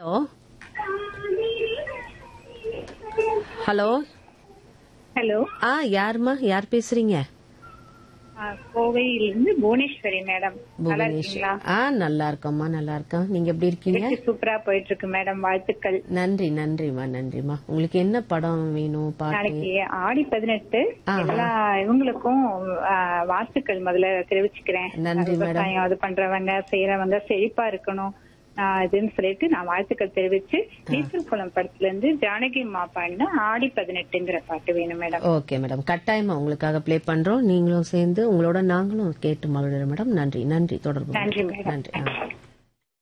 Hello hello hello ஆ யாருமா யார் பேசுறீங்க கோவையிலிருந்து புவனேஸ்வரி மேடம் நல்லா புவனேஸ்வர் இருக்கீங்களா ஆ நல்லா இருக்கோம்மா நல்லா இருக்கோம் நீங்க எப்படி இருக்கீங்க நிகழ்ச்சி சூப்பரா போயிட்டு இருக்கு மேடம் வாழ்த்துக்கள் நன்றி நன்றிமா நன்றிமா உங்களுக்கு என்ன படம் வேணும் பாட்டு நாளைக்கு ஆடி பதினெட்டு ஆஹா. எல்லா இவங்களுக்கும் ஆ, வாழ்த்துக்கள் முதல்ல தெரிவிச்சுக்கிறேன் நன்றி மேடம். விவசாயம் அது பண்றவங்க செய்யறவங்க செழிப்பா இருக்கணும் ஆ, இதுன்னு சொல்லிட்டு நான் வாழ்த்துக்கள் தெரிவிச்சு நீச்சல் குளம் படத்துல இருந்து ஜானகி அம்மா பாடின ஆடி பதினெட்டுங்கிற பாட்டு வேணும் மேடம் ஓகே மேடம் கட்டாயமா உங்களுக்காக ப்ளே பண்றோம் நீங்களும் சேர்ந்து உங்களோட நாங்களும் கேட்டு மகிழ்கிறோம் மேடம் நன்றி நன்றி தொடர்பு நன்றி மேடம். நன்றி ஆ.